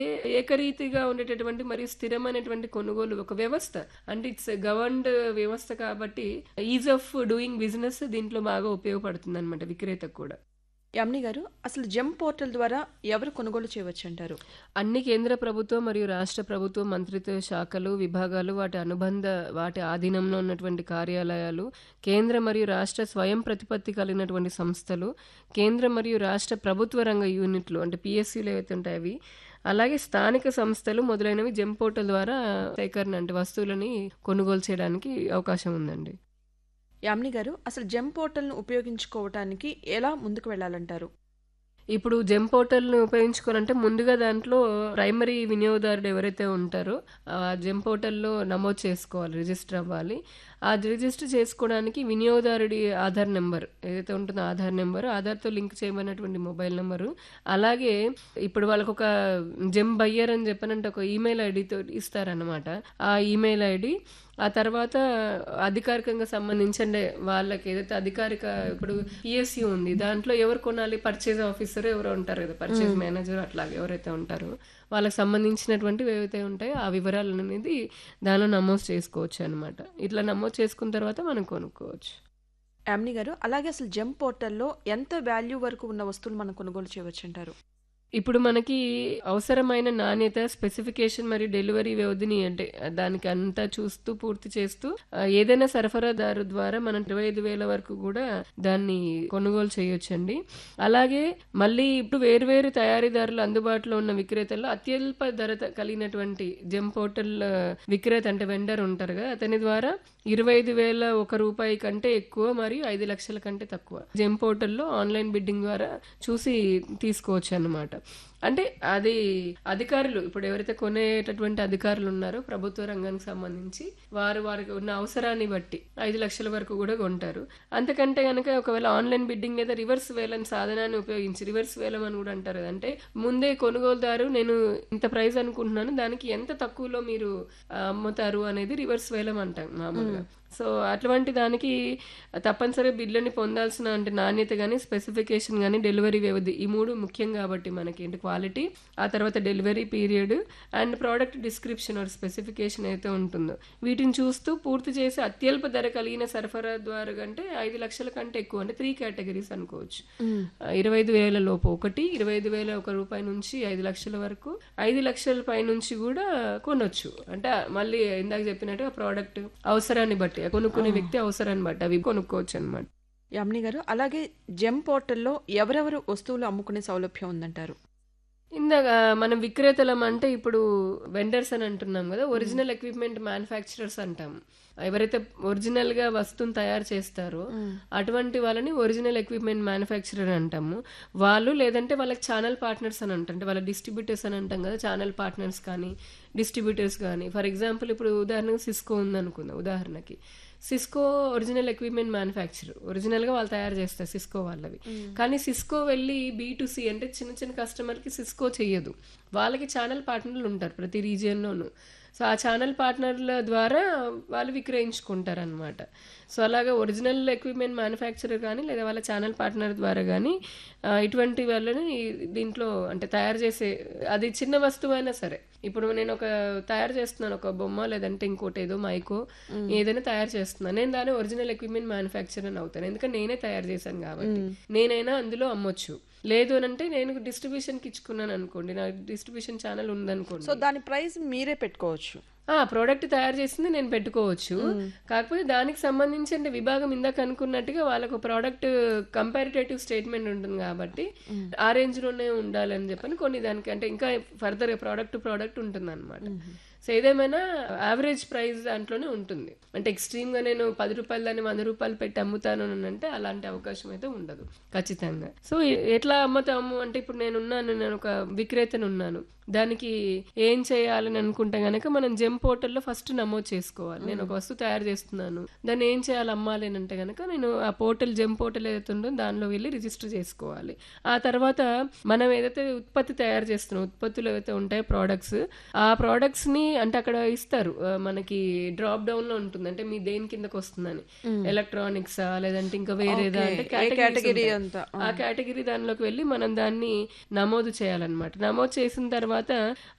ఏ- ఏకరీతిగా ఉండేటటువంటి మరియు స్థిరమైనటువంటి కొనుగోలు ఒక వ్యవస్థ అంటే ఇట్స్ గవర్న్డ్ వ్యవస్థ కాబట్టి ఈజ్ ఆఫ్ డూయింగ్ బిజినెస్ దీంట్లో బాగా ఉపయోగపడుతుంది అనమాట విక్రేతకు కూడా యామిని గారు అసలు జెమ్ పోర్టల్ ద్వారా ఎవరు కొనుగోలు చేయవచ్చు అంటారు అన్ని కేంద్ర ప్రభుత్వం మరియు రాష్ట్ర ప్రభుత్వ మంత్రిత్వ శాఖలు విభాగాలు వాటి అనుబంధ వాటి ఆధీనంలో ఉన్నటువంటి కార్యాలయాలు కేంద్ర మరియు రాష్ట్ర స్వయం ప్రతిపత్తి కలిగినటువంటి సంస్థలు కేంద్ర మరియు రాష్ట్ర ప్రభుత్వ రంగ యూనిట్లు అంటే పిఎస్సీలు ఏవైతే ఉంటాయి అవి అలాగే స్థానిక సంస్థలు మొదలైనవి జెమ్ పోర్టల్ ద్వారా సేకరణ అంటే వస్తువులని కొనుగోలు చేయడానికి అవకాశం ఉందండి యామిని గారు అసలు జెమ్ పోర్టల్ను ఉపయోగించుకోవటానికి ఎలా ముందుకు వెళ్ళాలంటారు ఇప్పుడు జెమ్ పోర్టల్ని ఉపయోగించుకోవాలంటే ముందుగా దాంట్లో ప్రైమరీ వినియోగదారుడు ఎవరైతే ఉంటారో ఆ జెమ్ పోర్టల్లో నమోదు చేసుకోవాలి రిజిస్టర్ అవ్వాలి ఆ రిజిస్టర్ చేసుకోవడానికి వినియోగదారుడి ఆధార్ నెంబర్ ఏదైతే ఉంటుందో ఆధార్ నెంబర్ ఆధార్తో లింక్ చేయబడినటువంటి మొబైల్ నెంబరు అలాగే ఇప్పుడు వాళ్ళకు ఒక జెమ్ బయ్యర్ అని చెప్పనంటే ఒక ఈమెయిల్ ఐడితో ఇస్తారనమాట ఆ ఈమెయిల్ ఐడి ఆ తర్వాత అధికారికంగా సంబంధించి అంటే వాళ్ళకి ఏదైతే అధికారిక ఇప్పుడు పిఎస్సి ఉంది దాంట్లో ఎవరు కొనాలి పర్చేజ్ ఆఫీసర్ ఎవరు ఉంటారు కదా పర్చేజ్ మేనేజర్ అట్లాగే ఎవరైతే ఉంటారో వాళ్ళకి సంబంధించినటువంటివి ఏవైతే ఉంటాయో ఆ వివరాలు అనేది దానిలో నమోదు చేసుకోవచ్చు అనమాట ఇట్లా నమోదు చేసుకున్న తర్వాత మనం కొనుక్కోవచ్చు యామిని గారు అలాగే అసలు జెమ్ పోర్టల్లో ఎంత వాల్యూ వరకు ఉన్న వస్తువులు మనం కొనుగోలు చేయవచ్చు అంటారు ఇప్పుడు మనకి అవసరమైన నాణ్యత స్పెసిఫికేషన్ మరియు డెలివరీ వ్యవధిని అంటే దానికి అంతా చూస్తూ పూర్తి చేస్తూ ఆ, ఏదైనా సరఫరాదారు ద్వారా మనం ఇరవై ఐదు వేల వరకు కూడా దాన్ని కొనుగోలు చేయొచ్చండి అలాగే మళ్ళీ ఇప్పుడు వేరువేరు తయారీదారులు అందుబాటులో ఉన్న విక్రేతల్లో అత్యల్ప ధర త- కలిగినటువంటి జెమ్ పోర్టల్ ఆ, విక్రేత అంటే వెండర్ ఉంటారు కదా అతని ద్వారా ఇరవై ఐదు వేల ఒక రూపాయి కంటే ఎక్కువ మరియు ఐదు లక్షల కంటే తక్కువ జెమ్ పోర్టల్లో ఆన్లైన్ బిడ్డింగ్ ద్వారా చూసి తీసుకోవచ్చు అన్నమాట అంటే అది అధికారులు ఇప్పుడు ఎవరైతే కొనేటటువంటి అధికారులు ఉన్నారో ప్రభుత్వ రంగానికి సంబంధించి వారు వారికి ఉన్న అవసరాన్ని బట్టి ఐదు లక్షల వరకు కూడా కొంటారు అంతకంటే కనుక ఒకవేళ ఆన్లైన్ బిడ్డింగ్ లేదా రివర్స్ వేలం సాధనాన్ని ఉపయోగించి రివర్స్ వేలం అని కూడా అంటారు కదా. అంటే ముందే కొనుగోలుదారు నేను ఇంత ప్రైస్ అనుకుంటున్నాను దానికి ఎంత తక్కువలో మీరు ఆ, అమ్ముతారు అనేది రివర్స్ వేలం అంటాం మామూలుగా సో అటువంటి దానికి తప్పనిసరిగా బిల్లుని పొందాల్సిన అంటే నాణ్యత కానీ స్పెసిఫికేషన్ కానీ డెలివరీ వ్యవధి ఈ మూడు ముఖ్యం కాబట్టి మనకి ఏంటి క్వాలిటీ ఆ తర్వాత delivery period and product description or specification అయితే ఉంటుందో వీటిని చూస్తూ పూర్తి చేసి అత్యల్ప ధర కలిగిన సరఫరా ద్వారా కంటే ఐదు లక్షల కంటే ఎక్కువ అంటే త్రీ కేటగిరీస్ అనుకోవచ్చు ఆ, ఇరవై ఐదు వేల లోపు ఒకటి ఇరవై ఐదు వేల ఒక రూపాయి నుంచి ఐదు లక్షల వరకు ఐదు లక్షల పై నుంచి కూడా కొనొచ్చు అంటే మళ్ళీ ఇందాక చెప్పినట్టు ఆ ప్రోడక్ట్ అవసరాన్ని బట్టి కొనుక్కునే వ్యక్తి అవసరాన్ని బట్టి అవి కొనుక్కోవచ్చు అనమాట యామిని గారు అలాగే జెమ్ పోర్టల్లో ఎవరెవరు వస్తువులు అమ్ముకునే సౌలభ్యం ఉందంటారు ఇందాక మనం విక్రేతలం అంటే ఇప్పుడు వెండర్స్ అని అంటున్నాం కదా ఒరిజినల్ ఎక్విప్మెంట్ మ్యానుఫ్యాక్చరర్స్ అంటాం ఎవరైతే ఒరిజినల్ గా వస్తువుని తయారు చేస్తారో అటువంటి వాళ్ళని ఒరిజినల్ ఎక్విప్మెంట్ మ్యానుఫ్యాక్చరర్ అంటాము వాళ్ళు లేదంటే వాళ్ళకి ఛానల్ పార్ట్నర్స్ అని అంటాం అంటే వాళ్ళ డిస్ట్రిబ్యూటర్స్ అని అంటాం కదా ఛానల్ పార్ట్నర్స్ కానీ డిస్ట్రిబ్యూటర్స్ కానీ ఫర్ ఎగ్జాంపుల్ ఇప్పుడు ఉదాహరణకు సిస్కో ఉందనుకుందాం ఉదాహరణకి Cisco original equipment manufacture original గా వాళ్ళు తయారు చేస్తారు సిస్కో వాళ్ళవి కానీ సిస్కో వెళ్ళి బీ టు సి అంటే చిన్న చిన్న కస్టమర్ కి సిస్కో చెయ్యదు వాళ్ళకి ఛానల్ పార్ట్నర్లు ఉంటారు ప్రతి రీజియన్ లోను సో ఆ ఛానల్ పార్ట్నర్ల ద్వారా వాళ్ళు విక్రయించుకుంటారు అనమాట సో అలాగే ఒరిజినల్ ఎక్విప్మెంట్ మ్యానుఫ్యాక్చరర్ కానీ లేదా వాళ్ళ ఛానల్ పార్ట్నర్ ద్వారా కానీ ఆ, ఇటువంటి వాళ్ళని దీంట్లో అంటే తయారు చేసే అది చిన్న వస్తువు అయినా సరే ఇప్పుడు నేను ఒక తయారు చేస్తున్నాను ఒక బొమ్మ లేదంటే ఇంకోటి ఏదో మైకో ఏదైనా తయారు చేస్తున్నాను నేను దాని ఒరిజినల్ ఎక్విప్మెంట్ మ్యానుఫ్యాక్చర్ అని అవుతాను ఎందుకంటే నేనే తయారు చేశాను కాబట్టి నేనైనా అందులో అమ్మొచ్చు లేదు అని అంటే నేను డిస్ట్రిబ్యూషన్కి ఇచ్చుకున్నాను అనుకోండి నా డిస్ట్రిబ్యూషన్ ఛానల్ ఉందనుకోండి సో దాని ప్రైస్ మీరే పెట్టుకోవచ్చు ఆ ప్రోడక్ట్ తయారు చేసింది నేను పెట్టుకోవచ్చు కాకపోతే దానికి సంబంధించి అంటే విభాగం ఇందాక అనుకున్నట్టుగా వాళ్ళకు ప్రోడక్ట్ కంపారిటేటివ్ స్టేట్మెంట్ ఉంటుంది కాబట్టి ఆ రేంజ్ లోనే ఉండాలని చెప్పని కొన్ని దానికి అంటే ఇంకా ఫర్దర్ ప్రోడక్ట్ ప్రోడక్ట్ ఉంటుంది అనమాట సో ఏదేమైనా యావరేజ్ ప్రైస్ దాంట్లోనే ఉంటుంది అంటే ఎక్స్ట్రీమ్ గా నేను పది రూపాయలు దాన్ని వంద రూపాయలు పెట్టి అమ్ముతాను అని అంటే అలాంటి అవకాశం అయితే ఉండదు ఖచ్చితంగా సో ఎ- ఎట్లా అమ్ముతాము అంటే ఇప్పుడు నేను ఉన్నాను నేను ఒక విక్రేతను ఉన్నాను దానికి ఏం చేయాలని అనుకుంటే గనక మనం జెమ్ జెమ్ పోర్టల్లో ఫస్ట్ నమోదు చేసుకోవాలి నేను ఒక వస్తువు తయారు చేస్తున్నాను దాన్ని ఏం చేయాలి అమ్మాలి అని అంటే కనుక నేను ఆ పోర్టల్ జెమ్ పోర్టల్ ఏదైతే ఉందో దానిలో వెళ్ళి రిజిస్టర్ చేసుకోవాలి ఆ తర్వాత మనం ఏదైతే ఉత్పత్తి తయారు చేస్తున్నాం ఉత్పత్తులు ఏవైతే ఉంటాయో ప్రోడక్ట్స్ ఆ ప్రోడక్ట్స్ ని అంటే అక్కడ ఇస్తారు ఆ, మనకి డ్రాప్ డౌన్ లో ఉంటుంది అంటే మీ దేని కిందకి వస్తుందని ఎలక్ట్రానిక్స్ లేదంటే ఇంకా వేరేదా అంటే categories కేటగిరీ ఉంటాయి. అంతా ఆ కేటగిరీ దానిలోకి వెళ్ళి మనం దాన్ని నమోదు చేయాలన్నమాట నమోదు చేసిన తర్వాత